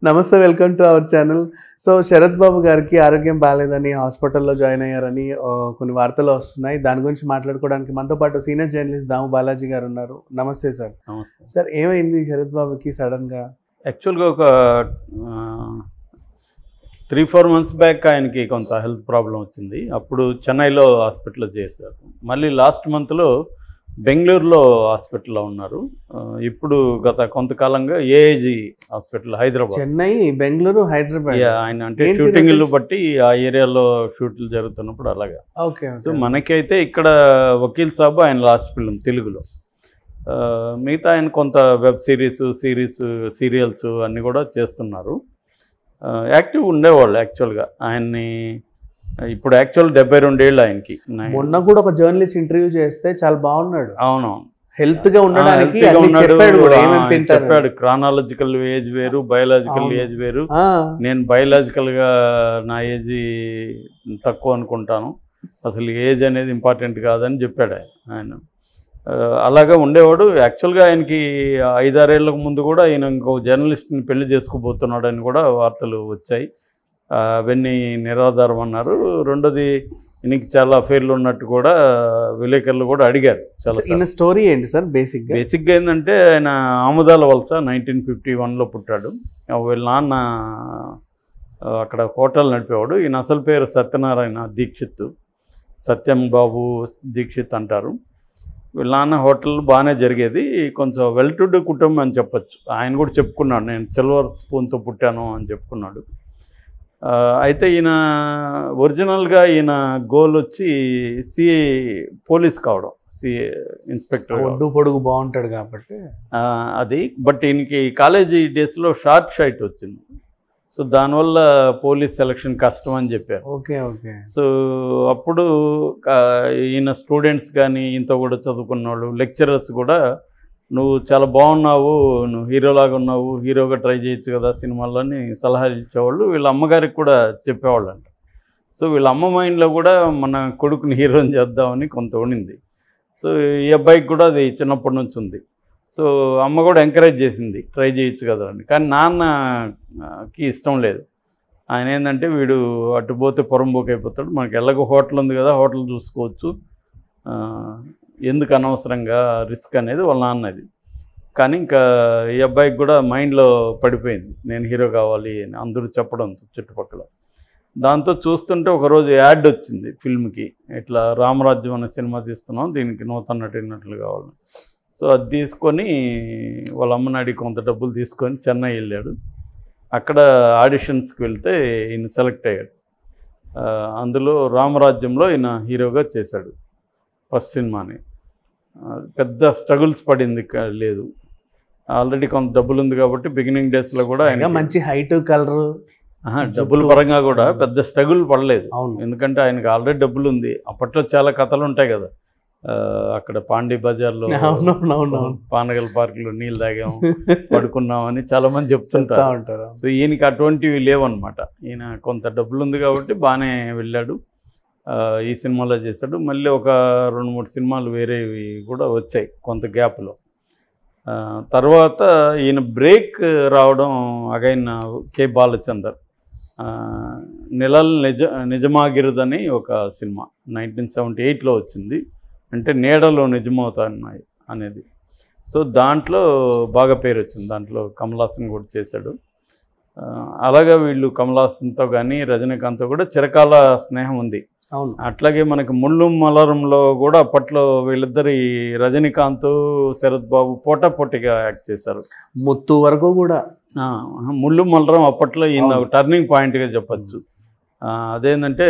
నమస్తే welcome to our channel so Sarath Babu గారికి ఆరోగ్యం బాగాలేదని హాస్పిటల్లో జాయిన్ అయ్యారని ఆ, కొన్ని వార్తలు వస్తున్నాయి దాని గురించి మాట్లాడుకోవడానికి మనతో పాటు సీనియర్ జర్నలిస్ట్ దాము బాలాజీ గారు ఉన్నారు నమస్తే సార్ నమస్తే సార్ ఏమైంది శరత్ బాబుకి సడన్ గా యాక్చువల్గా ఒక త్రీ ఫోర్ మంత్స్ బ్యాక్ ఆయనకి కొంత హెల్త్ ప్రాబ్లం వచ్చింది అప్పుడు చెన్నైలో హాస్పిటల్లో చేశారు మళ్ళీ లాస్ట్ మంత్లో బెంగళూరులో హాస్పిటల్లో ఉన్నారు ఆ, ఇప్పుడు గత కొంతకాలంగా AIG hospital Hyderabad Chennai Bengaluru Hyderabad Yeah, ఆయన అంటే ఏంటి షూటింగ్లు రమేష్? బట్టి ఆ ఏరియాలో షూట్లు జరుగుతున్నప్పుడు అలాగా ఓకే సో మనకైతే ఇక్కడ వకీల్ సాబ్ ఆయన లాస్ట్ ఫిల్మ్ తెలుగులో ఆ, మిగతా ఆయన కొంత వెబ్ సిరీస్ సిరీస్ సీరియల్స్ అన్నీ కూడా చేస్తున్నారు ఆ, యాక్టివ్ ఉండేవాళ్ళు యాక్చువల్గా ఆయన్ని ఇప్పుడు యాక్చువల్ డెబ్బై రెండేళ్ళు ఆయనకి మొన్న కూడా ఒక జర్నలిస్ట్ ఇంటర్వ్యూ చేస్తే చాలా బాగున్నాడు అవునవును హెల్త్ గా ఉండడానికి ఆ, healthy గా అన్ని ఉన్నాడు. చెప్పాడు కూడా ఆ, ఏమేమి తింటారు చెప్పాడు క్రానాలజికల్ ఏజ్ వేరు బయలాజికల్ అవును. ఏజ్ వేరు ఆ, నేను బయలాజికల్గా నా ఏజ్ తక్కువ అనుకుంటాను అసలు ఏజ్ అనేది ఇంపార్టెంట్ కాదని చెప్పాడు ఆయన ఆయన ఆ, అలాగా ఉండేవాడు యాక్చువల్గా ఆయనకి ఐదారేళ్లకు ముందు కూడా ఈయన ఇంకో జర్నలిస్ట్ని పెళ్లి చేసుకోబోతున్నాడని కూడా వార్తలు వచ్చాయి ఆ, అవన్నీ నిరాధారం అన్నారు రెండోది ఈయనకి చాలా అఫేర్లు ఉన్నట్టు కూడా విలేకరులు కూడా అడిగారు చాలా ఈయన స్టోరీ ఏంటి సార్ బేసిక్ గా బేసిక్గా ఏంటంటే ఆయన ఆముదాల వలస నైన్టీన్ ఫిఫ్టీ వన్లో పుట్టాడు ఆ వీళ్ళ నాన్న ఆ, అక్కడ హోటల్ నడిపేవాడు ఈయన అసలు పేరు సత్యనారాయణ దీక్షిత్ సత్యం బాబు దీక్షిత్ అంటారు వీళ్ళ నాన్న హోటల్ బాగానే జరిగేది కొంచెం వెల్ టు డూ కుటుంబం అని చెప్పొచ్చు ఆయన కూడా చెప్పుకున్నాడు నేను సిల్వర్ స్పూన్తో పుట్టాను అని చెప్పుకున్నాడు ఆ, అయితే ఈయన ఒరిజినల్గా ఈయన గోల్ వచ్చి సిఏ పోలీస్ కావడం సిఏ ఇన్స్పెక్టర్ కావడం. ఒడ్డు పొడుగు బాగుంటాడు కాబట్టి ఆ, అది బట్ ఈయనకి కాలేజీ డేస్లో షార్ట్ షైట్ వచ్చింది సో దానివల్ల పోలీస్ సెలక్షన్ కష్టం అని చెప్పారు ఓకే ఓకే సో అప్పుడు ఆ, ఈయన స్టూడెంట్స్ కానీ ఇంత కూడా చదువుకున్న వాళ్ళు లెక్చరర్స్ కూడా నువ్వు చాలా బాగున్నావు నువ్వు హీరోలాగా ఉన్నావు హీరోగా ట్రై చేయొచ్చు కదా సినిమాల్లో అని సలహాలు ఇచ్చేవాళ్ళు వీళ్ళ అమ్మగారికి కూడా చెప్పేవాళ్ళు అంట సో వీళ్ళ అమ్మ మైండ్లో కూడా మన కొడుకుని హీరోని చేద్దామని కొంత ఉండింది సో ఈ అబ్బాయికి కూడా అది చిన్నప్పటి నుంచి ఉంది సో అమ్మ కూడా ఎంకరేజ్ చేసింది ట్రై చేయొచ్చు కదా అని కానీ నాన్నకి ఇష్టం లేదు ఆయన ఏంటంటే వీడు అటు పోతే పొరంబోకి అయిపోతాడు మనకి ఎలాగో హోటల్ ఉంది కదా హోటల్ చూసుకోవచ్చు ఆ, ఎందుకు అనవసరంగా రిస్క్ అనేది వాళ్ళ నాన్నది కానీ ఇంకా ఈ అబ్బాయికి కూడా మైండ్లో పడిపోయింది నేను హీరో కావాలి అని అందరూ చెప్పడంతో చుట్టుపక్కల దాంతో చూస్తుంటే ఒకరోజు యాడ్ వచ్చింది ఫిల్మ్కి ఇట్లా రామరాజ్యం అనే సినిమా తీస్తున్నాం దీనికి నూతన నటినట్లు కావాలని సో అది తీసుకొని వాళ్ళ అమ్మని అడిగి కొంత డబ్బులు తీసుకొని చెన్నై వెళ్ళాడు అక్కడ ఆడిషన్స్కి వెళ్తే ఈయన సెలెక్ట్ అయ్యాడు ఆ, అందులో రామరాజ్యంలో ఈయన హీరోగా చేశాడు ఫస్ట్ సినిమాని ఆ, పెద్ద స్ట్రగుల్స్ పడింది క- లేదు ఆల్రెడీ కొంత డబ్బులు ఉంది కాబట్టి బిగినింగ్ డేస్లో కూడా ఆయన ఆయన మంచి హైట్ కలర్ డబ్బుల పరంగా కూడా పెద్ద స్ట్రగుల్ పడలేదు అవును ఎందుకంటే ఆయనకి ఆల్రెడీ డబ్బులు ఉంది అప్పట్లో చాలా కథలు ఉంటాయి కదా ఆ, అక్కడ పాండీ బజార్లో అవునవునవును పానగల్ పార్కులో నీళ్ళు తాగాం పడుకున్నామని చాలా మంది చెప్తా చెప్తుంటారు ఉంటారు సో ఈయనకి అటువంటివి లేవన్నమాట ఈయన కొంత డబ్బులు ఉంది కాబట్టి బాగానే వెళ్ళాడు ఆ, ఈ సినిమాలో చేశాడు మళ్ళీ ఒక రెండు మూడు సినిమాలు వేరేవి కూడా వచ్చాయి కొంత గ్యాప్లో ఆ, తర్వాత ఈయన బ్రేక్ రావడం అగైన్ కె బాలచందర్ ఆ, నిలల్ నిజ నిజమాగిరుదని ఒక సినిమా నైన్టీన్ సెవెంటీ ఎయిట్లో వచ్చింది అంటే నీడలో నిజమవుతాయి అనేది సో దాంట్లో బాగా పేరు వచ్చింది దాంట్లో కమల్ హాసన్ కూడా చేశాడు ఆ, అలాగే వీళ్ళు కమల్ హాసన్తో కానీ రజనీకాంత్తో కూడా చిరకాల స్నేహం ఉంది అవును అట్లాగే మనకి ముళ్ళు మలరంలో కూడా అప్పట్లో వీళ్ళిద్దరి రజనీకాంత్ శరత్ బాబు పోటా పోటీగా యాక్ట్ చేశారు ముత్తు వరకు కూడా ఆ, ముళ్ళు మలరం అప్పట్లో ఈయన అవును. టర్నింగ్ పాయింట్గా చెప్పచ్చు ఆ, అదేంటంటే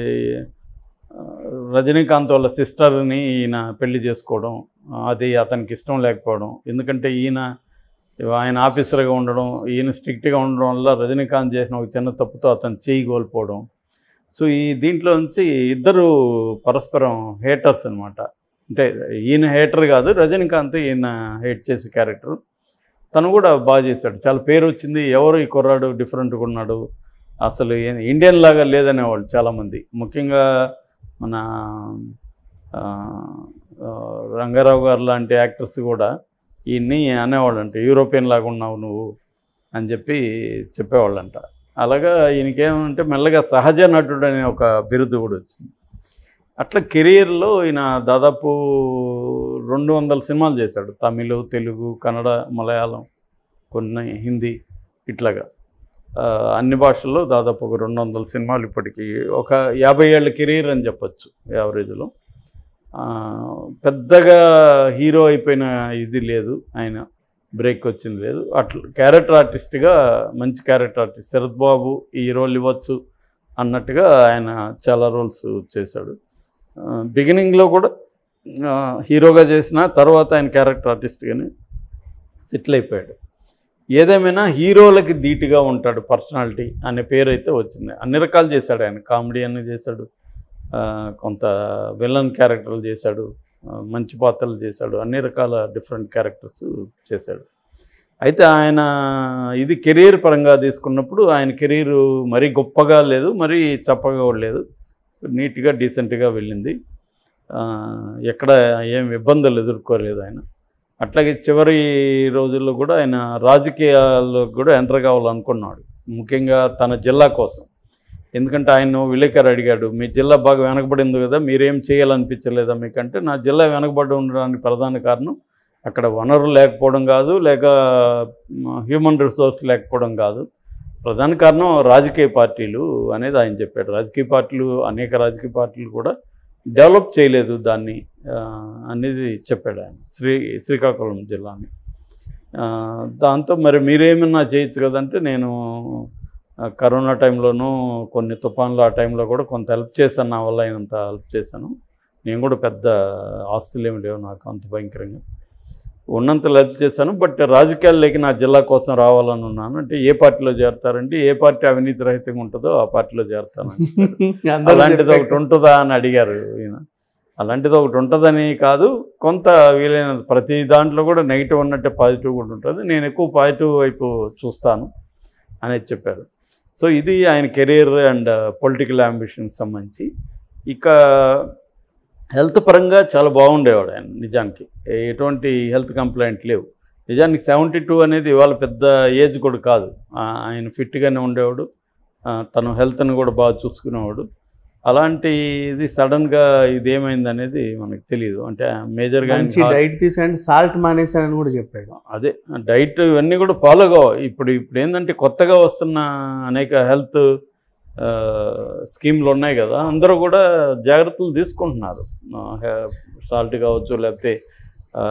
ఆ, రజనీకాంత్ వాళ్ళ సిస్టర్ని ఈయన పెళ్లి చేసుకోవడం ఆ, అది అతనికి ఇష్టం లేకపోవడం ఎందుకంటే ఈయన ఆయన ఆఫీసర్గా ఉండడం ఈయన స్ట్రిక్ట్గా ఉండడం వల్ల రజనీకాంత్ చేసిన ఒక చిన్న తప్పుతో అతను చేయి కోల్పోవడం సో ఈ దీంట్లో నుంచి ఇద్దరు పరస్పరం హేటర్స్ అనమాట అంటే ఈయన హేటర్ కాదు రజనీకాంత్ ఈయన హేట్ చేసే క్యారెక్టర్ తను కూడా బాగా చేశాడు చాలా పేరు వచ్చింది ఎవరు ఈ కుర్రాడు డిఫరెంట్గా ఉన్నాడు అసలు ఏ- ఇండియన్ లాగా లేదనేవాళ్ళు చాలామంది ముఖ్యంగా మన ఆ, ఆ, రంగారావు గారు లాంటి యాక్టర్స్ కూడా ఈయన్ని అనేవాళ్ళు అంటే యూరోపియన్ లాగా ఉన్నావు నువ్వు అని చెప్పి చెప్పేవాళ్ళంట అలాగా ఈయనకేమంటే మెల్లగా సహజ నటుడు అనే ఒక బిరుదు కూడా వచ్చింది అట్లా కెరీర్లో ఈయన దాదాపు రెండు వందల సినిమాలు చేశాడు తమిళ్ తెలుగు కన్నడ మలయాళం కొన్ని హిందీ ఇట్లాగా ఆ, అన్ని భాషల్లో దాదాపు ఒక రెండు వందల సినిమాలు ఇప్పటికీ ఒక యాభై ఏళ్ళ కెరీర్ అని చెప్పొచ్చు యావరేజ్లో ఆ, పెద్దగా హీరో అయిపోయిన ఇది లేదు ఆయన బ్రేక్ వచ్చింది లేదు అట్లా క్యారెక్టర్ ఆర్టిస్ట్గా మంచి క్యారెక్టర్ ఆర్టిస్ట్ శరత్ బాబు ఈ రోల్ ఇవ్వచ్చు అన్నట్టుగా ఆయన చాలా రోల్స్ చేశాడు బిగినింగ్లో కూడా ఆ, హీరోగా చేసిన తర్వాత ఆయన క్యారెక్టర్ ఆర్టిస్ట్గానే సెటిల్ అయిపోయాడు ఏదేమైనా హీరోలకి ధీటుగా ఉంటాడు పర్సనాలిటీ అనే పేరు అయితే వచ్చింది అన్ని రకాలు చేశాడు ఆయన కామెడీ అన్ని చేశాడు ఆ, కొంత విలన్ క్యారెక్టర్లు చేశాడు ఆ, మంచి పాత్రలు చేశాడు అన్ని రకాల డిఫరెంట్ క్యారెక్టర్స్ చేశాడు అయితే ఆయన ఇది కెరీర్ పరంగా తీసుకున్నప్పుడు ఆయన కెరీర్ మరీ గొప్పగా లేదు మరీ చప్పగా కూడా లేదు నీట్గా డీసెంట్గా వెళ్ళింది ఆ, ఎక్కడ ఏం ఇబ్బందులు ఎదుర్కోలేదు ఆయన అట్లాగే చివరి రోజుల్లో కూడా ఆయన రాజకీయాల్లో కూడా ఎంటర్ కావాలనుకున్నాడు ముఖ్యంగా తన జిల్లా కోసం ఎందుకంటే ఆయన విలేకరు అడిగాడు మీ జిల్లా బాగా వెనకబడింది కదా మీరేం చేయాలనిపించలేదా మీకంటే నా జిల్లా వెనకబడి ఉండడానికి ప్రధాన కారణం అక్కడ వనరులు లేకపోవడం కాదు లేక హ్యూమన్ రిసోర్స్ లేకపోవడం కాదు ప్రధాన కారణం రాజకీయ పార్టీలు అనేది ఆయన చెప్పాడు రాజకీయ పార్టీలు అనేక రాజకీయ పార్టీలు కూడా డెవలప్ చేయలేదు దాన్ని ఆ, అనేది చెప్పాడు ఆయన శ్రీ శ్రీకాకుళం జిల్లాని ఆ, దాంతో మరి మీరేమన్నా చేయొచ్చు కదంటే నేను ఆ, కరోనా టైంలోనూ కొన్ని తుఫాన్లు ఆ టైంలో కూడా కొంత హెల్ప్ చేశాను నా వల్ల అయినంత హెల్ప్ చేశాను నేను కూడా పెద్ద ఆస్తులు ఏమి లేవు నాకు అంత భయంకరంగా ఉన్నంత హెల్ప్ చేశాను బట్ రాజకీయాల్లోకి నా జిల్లా కోసం రావాలని ఉన్నాను అంటే ఏ పార్టీలో చేరతారంటే ఏ పార్టీ అవినీతి రహితంగా ఉంటుందో ఆ పార్టీలో చేరతాను అని చెప్పారు. అందరూ అలాంటిది చెప్పే- ఒకటి ఉంటుందా అని అడిగారు ఈయన అలాంటిది ఒకటి ఉంటుందని కాదు కొంత వీలైన ప్రతి దాంట్లో కూడా నెగిటివ్ ఉన్నట్టే పాజిటివ్ కూడా ఉంటుంది నేను ఎక్కువ పాజిటివ్ వైపు చూస్తాను అనేది చెప్పారు సో ఇది ఆయన కెరీర్ అండ్ పొలిటికల్ అంబిషన్స్ సంబంధించి ఇక హెల్త్ పరంగా చాలా బాగుండేవాడు ఆయన నిజానికి ఎటువంటి హెల్త్ కంప్లైంట్ లేవు నిజానికి సెవెంటీ టూ అనేది ఇవాళ పెద్ద ఏజ్ కూడా కాదు ఆ, ఆయన ఫిట్గానే ఉండేవాడు ఆ, తను హెల్త్ని కూడా బాగా చూసుకునేవాడు అలాంటి ఇది సడన్గా ఇది ఏమైంది అనేది మనకు తెలియదు అంటే మేజర్గా మంచి డైట్ తీసుకుంటే సాల్ట్ మానేశానని కూడా చెప్పాడు అదే డైట్ ఇవన్నీ కూడా ఫాలో కావాలి ఇప్పుడు ఇప్పుడు ఏంటంటే కొత్తగా వస్తున్న అనేక హెల్త్ స్కీమ్లు ఉన్నాయి కదా అందరూ కూడా జాగ్రత్తలు తీసుకుంటున్నారు సాల్ట్ కావచ్చు లేకపోతే ఆ,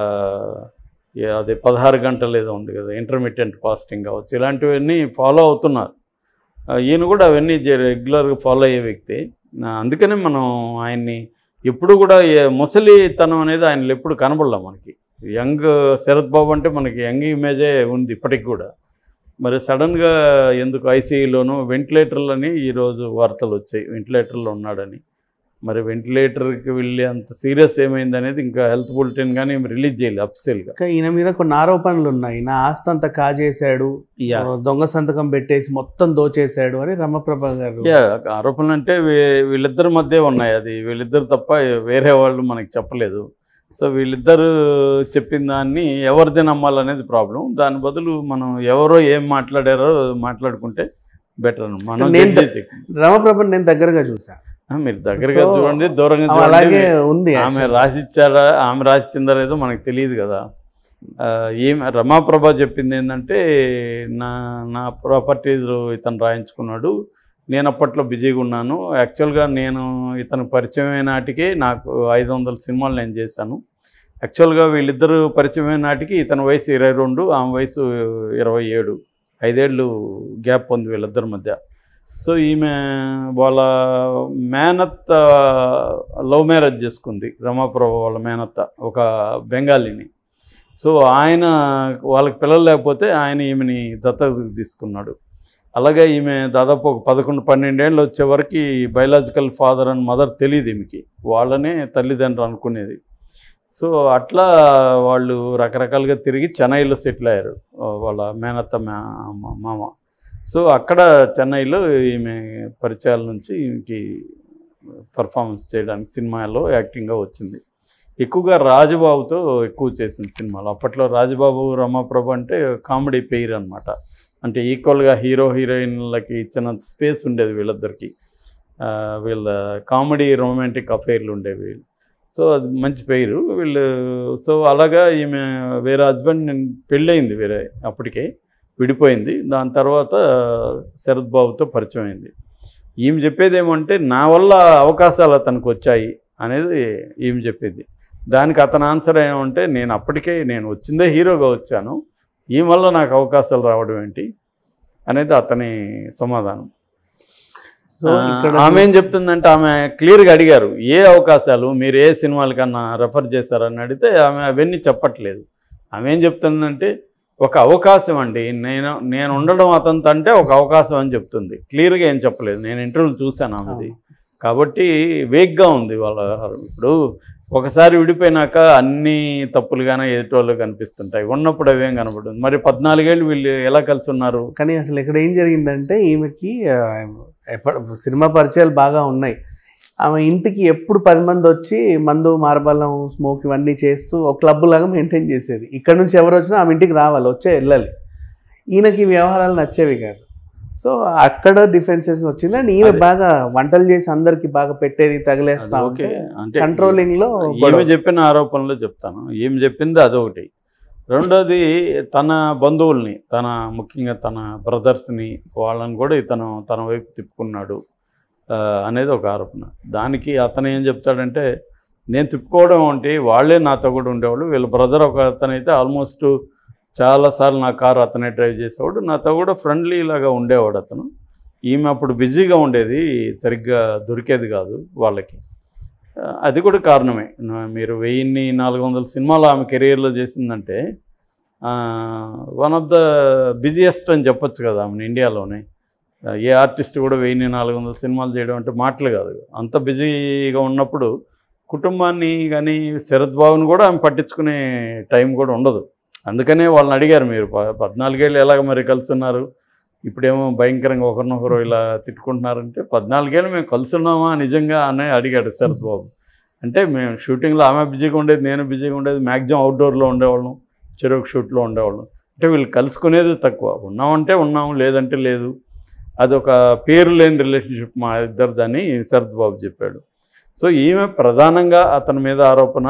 ఏ- అదే పదహారు గంటలు ఏదో ఉంది కదా ఇంటర్మీడియట్ ఫాస్టింగ్ కావచ్చు ఇలాంటివన్నీ ఫాలో అవుతున్నారు ఆ, ఈయన కూడా అవన్నీ రెగ్యులర్గా ఫాలో అయ్యే వ్యక్తి ఆ, అందుకనే మనం ఆయన్ని ఎప్పుడు కూడా ఏ- ముసలితనం అనేది ఆయనలో ఎప్పుడు కనబడలే మనకి యంగ్ శరత్ బాబు అంటే మనకి యంగ్ ఇమేజే ఉంది ఇప్పటికి కూడా మరి సడన్గా ఎందుకు ఐసీయూలోను వెంటిలేటర్లని ఈరోజు వార్తలు వచ్చాయి వెంటిలేటర్లో ఉన్నాడని మరి వెంటిలేటర్కి వెళ్ళి అంత సీరియస్ ఏమైంది అనేది ఇంకా హెల్త్ బులెటిన్ కానీ రిలీజ్ చేయలేదు అఫ్సెల్గా ఇంకా ఈయన మీద కొన్ని ఆరోపణలు ఉన్నాయి నా ఆస్తి అంతా కాజేశాడు యా ఆ, దొంగ సంతకం పెట్టేసి మొత్తం దోచేశాడు అని రమప్రభ గారు యా ఆరోపణలు అంటే వీ- వీళ్ళిద్దరి మధ్య ఉన్నాయి అది వీళ్ళిద్దరు తప్ప వేరే వాళ్ళు మనకి చెప్పలేదు సో వీళ్ళిద్దరు చెప్పిన దాన్ని ఎవరిది నమ్మాలనేది ప్రాబ్లం దాని బదులు మనం ఎవరో ఏం మాట్లాడారో మాట్లాడుకుంటే బెటర్ మనం నేను- judge చేయకు. రమప్రభని నేను దగ్గరగా చూసా ఆ, మీరు దగ్గరగా So, చూడండి దూరంగా ఆమె అలాగే చూడండి ఉంది ఆమె actually. రాసిచ్చారా ఆమె రాసిచ్చిందా లేదో మనకు తెలియదు కదా ఆ, ఏం రమాప్రభ చెప్పింది ఏంటంటే నా నా ప్రాపర్టీస్ ఇతను రాయించుకున్నాడు నేను అప్పట్లో బిజీగా ఉన్నాను యాక్చువల్గా నేను ఇతను పరిచయం అయిన నాటికే నాకు ఐదు వందల సినిమాలు నేను చేశాను యాక్చువల్గా వీళ్ళిద్దరూ పరిచయం అయిన నాటికి ఇతని వయసు ఇరవై రెండు ఆమె వయసు ఇరవై ఏడు ఐదేళ్ళు గ్యాప్ ఉంది వీళ్ళిద్దరి మధ్య సో ఈమె వాళ్ళ మేనత్త లవ్ మ్యారేజ్ చేసుకుంది రమాప్రభ వాళ్ళ మేనత్త ఒక బెంగాలీని సో ఆయన వాళ్ళకి పిల్లలు లేకపోతే ఆయన ఈమెని దత్తత తీసుకున్నాడు అలాగే ఈమె దాదాపు ఒక పదకొండు పన్నెండేళ్ళు వచ్చే వరకు బయలాజికల్ ఫాదర్ అండ్ మదర్ తెలియదు ఈమెకి వాళ్ళనే తల్లిదండ్రులు అనుకునేది సో అట్లా వాళ్ళు రకరకాలుగా తిరిగి చెన్నైలో సెటిల్ అయ్యారు వాళ్ళ మేనత్త మా మా- మామ సో అక్కడ చెన్నైలో ఈమె పరిచయాల నుంచి ఈమెకి పర్ఫార్మెన్స్ చేయడానికి సినిమాలో యాక్టింగ్గా వచ్చింది ఎక్కువగా రాజబాబుతో ఎక్కువ చేసింది సినిమాలు అప్పట్లో రాజబాబు రమాప్రభు అంటే కామెడీ పెయిర్ అనమాట అంటే ఈక్వల్గా హీరో హీరోయిన్లకి ఇచ్చిన స్పేస్ ఉండేది వీళ్ళిద్దరికి ఆ, వీళ్ళ కామెడీ రొమాంటిక్ అఫైర్లు ఉండేవి సో అది మంచి పేరు వీళ్ళు సో అలాగా ఈమె వేరే హస్బెండ్ నేను పెళ్ళయింది వేరే అప్పటికే విడిపోయింది దాని తర్వాత శరత్ బాబుతో పరిచయం అయింది ఈమె చెప్పేది ఏమంటే నా వల్ల అవకాశాలు అతనికి వచ్చాయి అనేది ఈమె చెప్పేది దానికి అతని ఆన్సర్ ఏమంటే నేను అప్పటికే నేను వచ్చిందే హీరోగా వచ్చాను ఈ వల్ల నాకు అవకాశాలు రావడం ఏంటి అనేది అతని సమాధానం సో ఇక్కడ ఆమె ఏం చెప్తుందంటే ఆమె క్లియర్గా అడిగారు ఏ అవకాశాలు మీరు ఏ సినిమాలకన్నా రెఫర్ చేశారని అడిగితే ఆమె అవన్నీ చెప్పట్లేదు ఆమె ఏం చెప్తుందంటే ఒక అవకాశం అండి నేను నేను ఉండడం అతనితో అంటే ఒక అవకాశం అని చెప్తుంది క్లియర్గా ఏం చెప్పలేదు నేను ఇంటర్వ్యూలు చూశాను ఆమెది కాబట్టి వేగ్గా ఉంది వాళ్ళ ఇప్పుడు ఒకసారి విడిపోయినాక అన్ని తప్పులుగానే ఎదుటోళ్ళు కనిపిస్తుంటాయి ఉన్నప్పుడు అవేం కనపడుతుంది మరి పద్నాలుగేళ్ళు వీళ్ళు ఎలా కలిసి ఉన్నారు కానీ అసలు ఇక్కడ ఏం జరిగిందంటే ఈమెకి ఆ, ఎప్ప- సినిమా పరిచయాలు బాగా ఉన్నాయి ఆమె ఇంటికి ఎప్పుడు పది మంది వచ్చి మందు మార్బలం స్మోక్ ఇవన్నీ చేస్తూ ఒక క్లబ్ లాగా మెయింటైన్ చేసేది ఇక్కడ నుంచి ఎవరు వచ్చినా ఆమె ఇంటికి రావాలి వచ్చే వెళ్ళాలి ఈయనకి ఈ వ్యవహారాలు నచ్చేవి కాదు సో అక్కడ డిఫెన్సెస్ వచ్చింది అండ్ ఈమె అదే. బాగా వంటలు చేసి అందరికి బాగా పెట్టేది తగిలేస్తా అది ఓకే అంటే కంట్రోలింగ్ లో ఈమె గొడవ. చెప్పిన ఆరోపణలు చెప్తాను ఈమె చెప్పింది అదొకటి రెండోది తన బంధువుల్ని తన ముఖ్యంగా తన బ్రదర్స్ని వాళ్ళని కూడా ఇతను తన వైపు తిప్పుకున్నాడు ఆ, అనేది ఒక ఆరోపణ దానికి అతను ఏం చెప్తాడంటే నేను తిప్పుకోవడం అంటే వాళ్ళే నాతో కూడా ఉండేవాళ్ళు వీళ్ళ బ్రదర్ ఒక అతనైతే ఆల్మోస్ట్ చాలాసార్లు నా కారు అతనే డ్రైవ్ చేసేవాడు నాతో కూడా ఫ్రెండ్లీ లాగా ఉండేవాడు అతను ఈమె అప్పుడు బిజీగా ఉండేది సరిగ్గా దొరికేది కాదు వాళ్ళకి ఆ, అది కూడా కారణమే నా- మీరు వెయ్యిన్ని నాలుగు వందల సినిమాలు ఆమె కెరీర్లో చేసిందంటే వన్ ఆఫ్ ద బిజియెస్ట్ అని చెప్పొచ్చు కదా ఆమె ఇండియాలోనే ఆ, ఏ ఆర్టిస్ట్ కూడా వెయ్యిన్ని నాలుగు వందల సినిమాలు చేయడం అంటే మాటలు కాదు అంత బిజీగా ఉన్నప్పుడు కుటుంబాన్ని కానీ శరత్ బాబుని కూడా ఆమె పట్టించుకునే టైం కూడా ఉండదు అందుకనే వాళ్ళని అడిగారు మీరు ప- పద్నాలుగేళ్ళు ఎలాగ మరి కలిసి ఉన్నారు ఇప్పుడేమో భయంకరంగా ఒకరినొకరు ఇలా తిట్టుకుంటున్నారంటే పద్నాలుగేళ్ళు మేము కలిసి ఉన్నామా నిజంగా అని అడిగాడు శరత్ బాబు అంటే మేము షూటింగ్లో ఆమె బిజీగా ఉండేది నేను బిజీగా ఉండేది మ్యాక్సిమం అవుట్డోర్లో ఉండేవాళ్ళం చెరుకు షూట్లో ఉండేవాళ్ళం అంటే వీళ్ళు కలుసుకునేది తక్కువ ఉన్నామంటే ఉన్నాము లేదంటే లేదు అదొక పేరు లేని రిలేషన్షిప్ మా ఇద్దరిదని శరత్ బాబు చెప్పాడు సో ఈమె ప్రధానంగా అతని మీద ఆరోపణ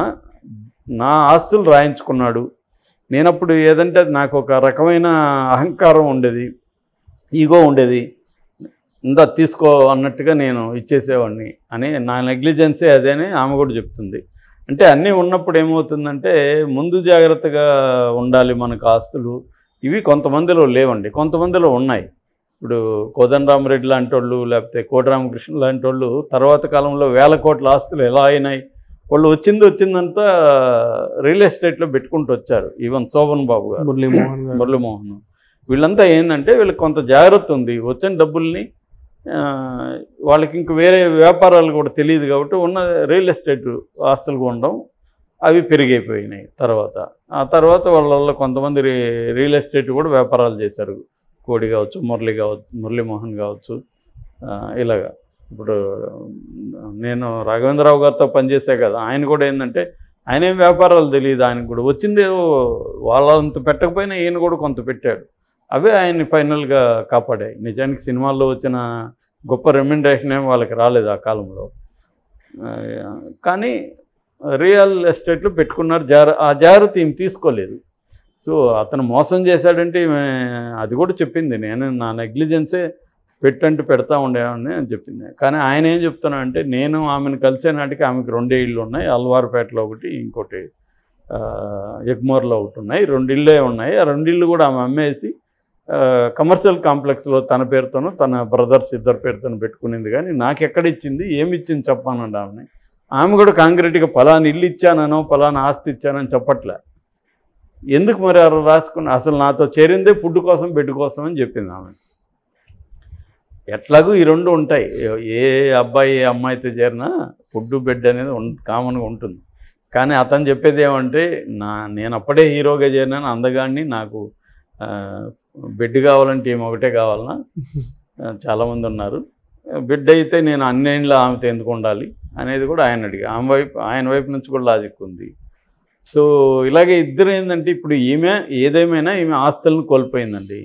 నా ఆస్తులు రాయించుకున్నాడు నేనప్పుడు ఏదంటే నాకు ఒక రకమైన అహంకారం ఉండేది ఈగో ఉండేది ఇందా తీసుకో అన్నట్టుగా నేను ఇచ్చేసేవాడిని అని నా నెగ్లిజెన్సే అదేని ఆమె కూడా చెప్తుంది అంటే అన్నీ ఉన్నప్పుడు ఏమవుతుందంటే ముందు జాగ్రత్తగా ఉండాలి మనకు ఆస్తులు ఇవి కొంతమందిలో లేవండి కొంతమందిలో ఉన్నాయి ఇప్పుడు కోదండరామరెడ్డి లాంటి వాళ్ళు లేకపోతే కోటరామకృష్ణ లాంటి వాళ్ళు తర్వాత కాలంలో వేల కోట్ల ఆస్తులు ఎలా అయినాయి వాళ్ళు వచ్చింది వచ్చిందంతా రియల్ ఎస్టేట్లో పెట్టుకుంటూ వచ్చారు ఈవెన్ శోభన్ బాబు గారు మురళీమోహన్ గారు మురళీమోహన్ వీళ్ళంతా ఏంటంటే వీళ్ళకి కొంత జాగ్రత్త ఉంది వచ్చిన డబ్బుల్ని ఆ, వాళ్ళకి ఇంక వేరే వ్యాపారాలు కూడా తెలియదు కాబట్టి ఉన్న రియల్ ఎస్టేట్ ఆస్తులు కొనడం అవి పెరిగైపోయినాయి తర్వాత ఆ తర్వాత వాళ్ళల్లో కొంతమంది రి- రియల్ ఎస్టేట్ కూడా వ్యాపారాలు చేశారు కోడి కావచ్చు మురళి కావచ్చు మురళీమోహన్ కావచ్చు ఆ, ఇలాగా ఇప్పుడు నేను రాఘవేంద్రరావు గారితో పనిచేసే కదా ఆయన కూడా ఏంటంటే ఆయన ఏం వ్యాపారాలు తెలియదు ఆయనకు కూడా వచ్చింది ఏదో వాళ్ళంత పెట్టకపోయినా ఈయన కూడా కొంత పెట్టాడు అవే ఆయన్ని ఫైనల్గా కాపాడాయి నిజానికి సినిమాల్లో వచ్చిన గొప్ప రెమ్యునరేషన్ ఏం వాళ్ళకి రాలేదు ఆ కాలంలో ఆ, కానీ రియల్ ఎస్టేట్లో పెట్టుకున్నారు జాగ్ర ఆ జాగ్రత్త ఈమె తీసుకోలేదు సో అతను మోసం చేశాడంటే ఈమె అది కూడా చెప్పింది నేను నా నెగ్లిజెన్సే పెట్టంటే పెడతా ఉండేవాడిని అని చెప్పింది కానీ ఆయన ఏం చెప్తున్నా అంటే నేను ఆమెను కలిసే నాటికి ఆమెకు రెండే ఇళ్ళు ఉన్నాయి అల్వార్పేటలో ఒకటి ఇంకోటి ఆ, ఎగ్మోర్లో ఒకటి ఉన్నాయి రెండు ఇళ్ళే ఉన్నాయి ఆ రెండు ఇళ్ళు కూడా ఆమె అమ్మేసి ఆ, కమర్షియల్ కాంప్లెక్స్లో తన పేరుతోనూ తన బ్రదర్స్ ఇద్దరు పేరుతోనూ పెట్టుకునింది కానీ నాకు ఎక్కడ ఇచ్చింది ఏమి ఇచ్చింది చెప్పానండి ఆమెని ఆమె కూడా కాంక్రీట్గా పలానా ఇల్లు ఇచ్చాననో పలానా ఆస్తి ఇచ్చానని చెప్పట్లే ఎందుకు మరి అలా రాసుకుని అసలు నాతో చేరిందే ఫుడ్ కోసం బెడ్ కోసం అని చెప్పింది ఆమె ఎట్లాగూ ఈ రెండు ఉంటాయి ఏ అబ్బాయి ఏ అమ్మాయితో చేరినా ఫుడ్ బెడ్ అనేది ఉన్ కామన్గా ఉంటుంది కానీ అతను చెప్పేది ఏమంటే నా నేను అప్పుడే హీరోగా చేరినాను అందగాడిని నాకు ఆ, బెడ్ కావాలంటే ఏమి ఒకటే కావాలన్నా ఆ, చాలామంది ఉన్నారు బిడ్డ అయితే నేను అన్నేళ్ళ ఆమెతో ఎందుకు ఉండాలి అనేది కూడా ఆయన అడిగా ఆమె వైపు ఆయన వైపు నుంచి కూడా లాజిక్ ఉంది సో ఇలాగే ఇద్దరు ఏంటంటే ఇప్పుడు ఈమె ఏదేమైనా ఈమె ఆస్తులను కోల్పోయిందండి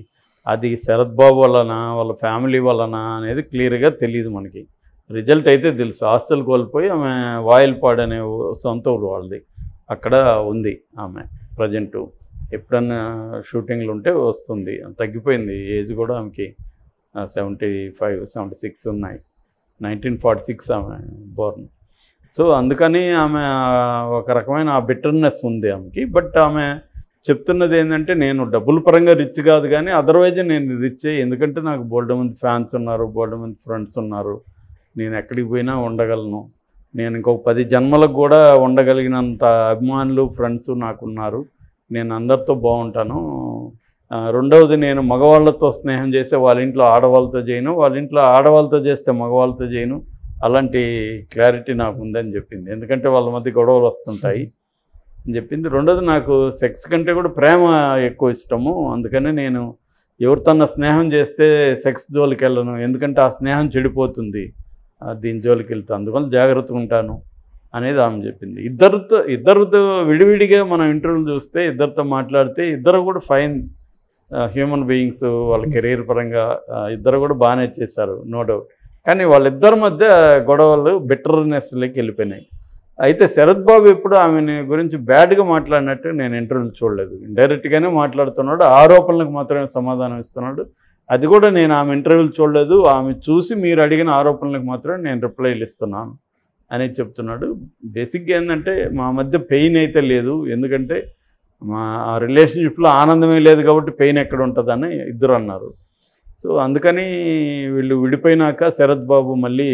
అది శరత్ బాబు వలన వాళ్ళ ఫ్యామిలీ వలన అనేది క్లియర్గా తెలియదు మనకి రిజల్ట్ అయితే తెలుసు హాస్టల్ కోల్పోయి ఆమె వాయిల్పాడ్ అనే ఊ- సొంత ఊరు వాళ్ళది అక్కడ ఉంది ఆమె ప్రజెంటు ఎప్పుడన్నా షూటింగ్లు ఉంటే వస్తుంది తగ్గిపోయింది ఏజ్ కూడా ఆమెకి సెవెంటీ ఫైవ్ సెవెంటీ సిక్స్ ఉన్నాయి నైన్టీన్ ఫార్టీ సిక్స్ ఆమె బోర్న్ సో అందుకని ఆమె ఆ, ఒక రకమైన ఆ బిటర్నెస్ ఉంది ఆమెకి బట్ ఆమె చెప్తున్నది ఏంటంటే నేను డబ్బుల పరంగా రిచ్ కాదు కానీ అదర్వైజ్ నేను రిచ్ ఎందుకంటే నాకు బోల్డ్ మంది ఫ్యాన్స్ ఉన్నారు బోల్డ్ మంది ఫ్రెండ్స్ ఉన్నారు నేను ఎక్కడికి పోయినా ఉండగలను నేను ఇంకొక పది జన్మలకు కూడా ఉండగలిగినంత అభిమానులు ఫ్రెండ్స్ నాకున్నారు నేను అందరితో బాగుంటాను ఆ, రెండవది నేను మగవాళ్ళతో స్నేహం చేస్తే వాళ్ళ ఇంట్లో ఆడవాళ్ళతో చేయను వాళ్ళ ఇంట్లో ఆడవాళ్ళతో చేస్తే మగవాళ్ళతో చేయను అలాంటి క్లారిటీ నాకు ఉందని చెప్పింది ఎందుకంటే వాళ్ళ మధ్య గొడవలు వస్తుంటాయి అని చెప్పింది రెండోది నాకు సెక్స్ కంటే కూడా ప్రేమ ఎక్కువ ఇష్టము అందుకని నేను ఎవరితోన్నా స్నేహం చేస్తే సెక్స్ జోలికి వెళ్ళను ఎందుకంటే ఆ స్నేహం చెడిపోతుంది ఆ, దీని జోలికి వెళ్తే అందువల్ల జాగ్రత్తగా ఉంటాను అనేది ఆమె చెప్పింది ఇద్దరితో ఇద్దరితో విడివిడిగా మనం ఇంటర్వ్యూలు చూస్తే ఇద్దరితో మాట్లాడితే ఇద్దరు కూడా ఫైన్ హ్యూమన్ బీయింగ్స్ వాళ్ళ కెరీర్ పరంగా ఆ, ఇద్దరు కూడా బాగానే చేశారు నో డౌట్ కానీ వాళ్ళిద్దరి మధ్య గొడవలు బెటర్నెస్లోకి వెళ్ళిపోయినాయి అయితే శరత్ బాబు ఎప్పుడు ఆమెని గురించి బ్యాడ్గా మాట్లాడినట్టు నేను ఇంటర్వ్యూలు చూడలేదు ఇండైరెక్ట్గానే మాట్లాడుతున్నాడు ఆరోపణలకు మాత్రమే సమాధానం ఇస్తున్నాడు అది కూడా నేను ఆమె ఇంటర్వ్యూలు చూడలేదు ఆమె చూసి మీరు అడిగిన ఆరోపణలకు మాత్రమే నేను రిప్లైలు ఇస్తున్నాను అని చెప్తున్నాడు బేసిక్గా ఏంటంటే మా మధ్య పెయిన్ అయితే లేదు ఎందుకంటే మా ఆ రిలేషన్షిప్లో ఆనందమే లేదు కాబట్టి పెయిన్ ఎక్కడ ఉంటుందని ఇద్దరు అన్నారు సో అందుకని వీళ్ళు విడిపోయినాక శరత్ బాబు మళ్ళీ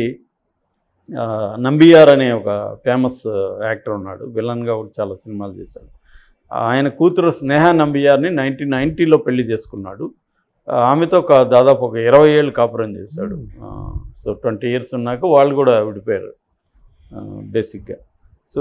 ఆ, నంబియార్ అనే ఒక ఫేమస్ యాక్టర్ ఉన్నాడు విలన్గా కూడా చాలా సినిమాలు చేశాడు ఆయన కూతురు స్నేహ నంబియార్ని నైన్టీన్ నైంటీలో పెళ్లి చేసుకున్నాడు ఆ, ఆమెతో ఒక దాదాపు ఒక ఇరవై ఏళ్ళు కాపురం చేశాడు ఆ, సో ట్వంటీ ఇయర్స్ ఉన్నాక వాళ్ళు కూడా విడిపోయారు బేసిక్గా సో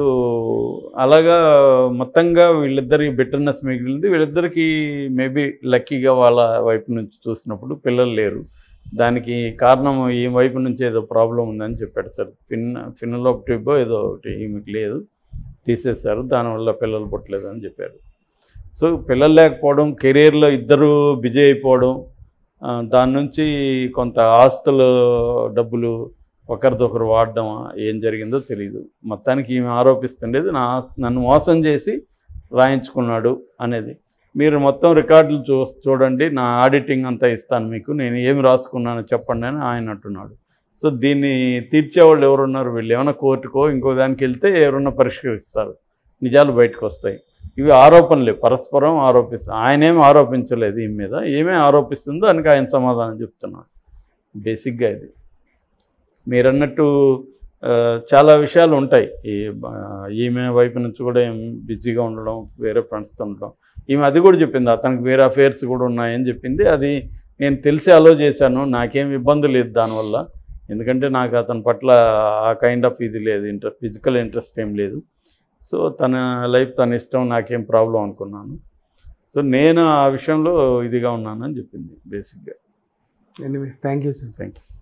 అలాగా మొత్తంగా వీళ్ళిద్దరి బిటర్నెస్ మిగిలింది వీళ్ళిద్దరికి మేబీ లక్కీగా వాళ్ళ వైపు నుంచి చూసినప్పుడు పిల్లలు లేరు దానికి కారణం ఈ వైపు నుంచి ఏదో ప్రాబ్లం ఉందని చెప్పాడు సార్ ఫిన్ ఫిన్నలోప్ ట్యూబ్ ఏదో ఒకటి ఈమెకి లేదు తీసేశారు దానివల్ల పిల్లలు పుట్టలేదు అని చెప్పారు సో పిల్లలు లేకపోవడం కెరీర్లో ఇద్దరు బిజీ అయిపోవడం ఆ, దాని నుంచి కొంత ఆస్తులు డబ్బులు ఒకరిదొకరు వాడడం ఏం జరిగిందో తెలియదు మొత్తానికి ఈమె ఆరోపిస్తుండేది నా ఆస్తి- నన్ను మోసం చేసి రాయించుకున్నాడు అనేది మీరు మొత్తం రికార్డులు చూ చూడండి నా ఆడిటింగ్ అంతా ఇస్తాను మీకు నేను ఏమి రాసుకున్నానో చెప్పండి అని ఆయన అంటున్నాడు సో దీన్ని తీర్చేవాళ్ళు ఎవరున్నారు వీళ్ళు ఏమైనా కోర్టుకో ఇంకో దానికి వెళ్తే ఎవరన్నా పరిష్కరిస్తారు నిజాలు బయటకు వస్తాయి ఇవి ఆరోపణలే పరస్పరం ఆరోపిస్తారు ఆయనేం ఆరోపించలేదు ఈమె మీద ఏమే ఆరోపిస్తుందో దానికి ఆయన సమాధానం చెప్తున్నాడు బేసిక్గా ఇది మీరన్నట్టు ఆ, చాలా విషయాలు ఉంటాయి ఈ ఆ, ఈమె వైపు నుంచి కూడా ఏం బిజీగా ఉండడం వేరే ఫ్రెండ్స్తో ఉండడం ఈమె అది కూడా చెప్పింది అతనికి వేరే అఫేర్స్ కూడా ఉన్నాయని చెప్పింది అది నేను తెలిసి అలో చేశాను నాకేం ఇబ్బంది లేదు దానివల్ల ఎందుకంటే నాకు అతని పట్ల ఆ కైండ్ ఆఫ్ ఇది లేదు ఇంట్రెస్ట్ ఫిజికల్ ఇంట్రెస్ట్ ఏం లేదు సో తన లైఫ్ తన ఇష్టం నాకేం ప్రాబ్లం అనుకున్నాను సో నేను ఆ విషయంలో ఇదిగా ఉన్నానని చెప్పింది బేసిక్గా anyway thank you sir thank you